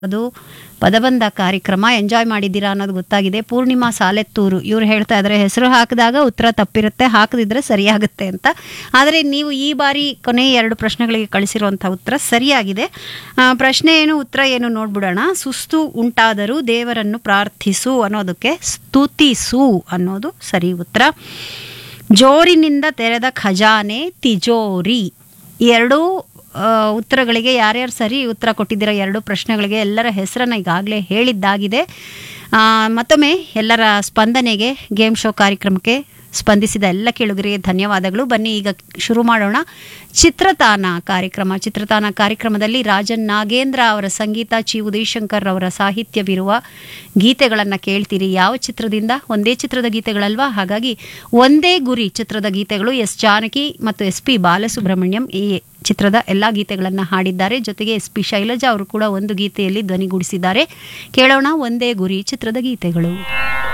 ಅದು ಪದಬಂಧ ಕಾರ್ಯಕ್ರಮ ಎಂಜಾಯ್ ಮಾಡಿದ್ದೀರಾ ಅನ್ನೋದು ಗೊತ್ತಾಗಿದೆ ಪೂರ್ಣಿಮಾ ಸಾಲೆತ್ತೂರು ಇವ್ರು ಹೇಳ್ತಾ ಇದ್ದಾರೆ ಹೆಸರು ಹಾಕಿದಾಗ ಉತ್ತರ ತಪ್ಪಿರುತ್ತೆ ಹಾಕದಿದ್ರೆ ಸರಿಯಾಗುತ್ತೆ ಅಂತ ಆದರೆ ನೀವು ಈ ಬಾರಿ ಕೊನೆ ಎರಡು ಪ್ರಶ್ನೆಗಳಿಗೆ ಕಳಿಸಿರುವಂಥ ಉತ್ತರ ಸರಿಯಾಗಿದೆ ಆ, ಪ್ರಶ್ನೆ ಏನು ಉತ್ತರ ಏನು ನೋಡ್ಬಿಡೋಣ ಸುಸ್ತು ಉಂಟಾದರೂ ದೇವರನ್ನು ಪ್ರಾರ್ಥಿಸು ಅನ್ನೋದಕ್ಕೆ ಸ್ತುತಿಸು ಅನ್ನೋದು ಸರಿ ಉತ್ತರ ಜೋರಿನಿಂದ ತೆರೆದ ಖಜಾನೆ ತಿಜೋರಿ ಈ ಎರಡೂ ಆ, ಉತ್ತರಗಳಿಗೆ ಯಾರ್ಯಾರು ಸರಿ ಉತ್ತರ ಕೊಟ್ಟಿದ್ದೀರಾ ಎರಡು ಪ್ರಶ್ನೆಗಳಿಗೆ ಎಲ್ಲರ ಹೆಸರನ್ನು ಈಗಾಗಲೇ ಹೇಳಿದ್ದಾಗಿದೆ ಆ, ಮತ್ತೊಮ್ಮೆ ಎಲ್ಲರ ಸ್ಪಂದನೆಗೆ ಗೇಮ್ ಶೋ ಕಾರ್ಯಕ್ರಮಕ್ಕೆ ಸ್ಪಂದಿಸಿದ ಎಲ್ಲ ಕೇಳುಗರಿಗೆ ಧನ್ಯವಾದಗಳು ಬನ್ನಿ ಈಗ ಶುರು ಮಾಡೋಣ ಚಿತ್ರತಾನ ಕಾರ್ಯಕ್ರಮ ಚಿತ್ರತಾನ ಕಾರ್ಯಕ್ರಮದಲ್ಲಿ ರಾಜನ್ ನಾಗೇಂದ್ರ ಅವರ ಸಂಗೀತ ಚಿ ಉದಯಶಂಕರ್ ಅವರ ಸಾಹಿತ್ಯವಿರುವ ಗೀತೆಗಳನ್ನು ಕೇಳ್ತೀರಿ ಯಾವ ಚಿತ್ರದಿಂದ ಒಂದೇ ಚಿತ್ರದ ಗೀತೆಗಳಲ್ವಾ ಹಾಗಾಗಿ ಒಂದೇ ಗುರಿ ಚಿತ್ರದ ಗೀತೆಗಳು ಎಸ್ ಜಾನಕಿ ಮತ್ತು ಎಸ್ ಪಿ ಬಾಲಸುಬ್ರಹ್ಮಣ್ಯಂ ಈ ಚಿತ್ರದ ಎಲ್ಲ ಗೀತೆಗಳನ್ನು ಹಾಡಿದ್ದಾರೆ ಜೊತೆಗೆ ಎಸ್ ಪಿ ಶೈಲಜಾ ಅವರು ಕೂಡ ಒಂದು ಗೀತೆಯಲ್ಲಿ ಧ್ವನಿಗೂಡಿಸಿದ್ದಾರೆ ಕೇಳೋಣ ಒಂದೇ ಗುರಿ ಚಿತ್ರದ ಗೀತೆಗಳು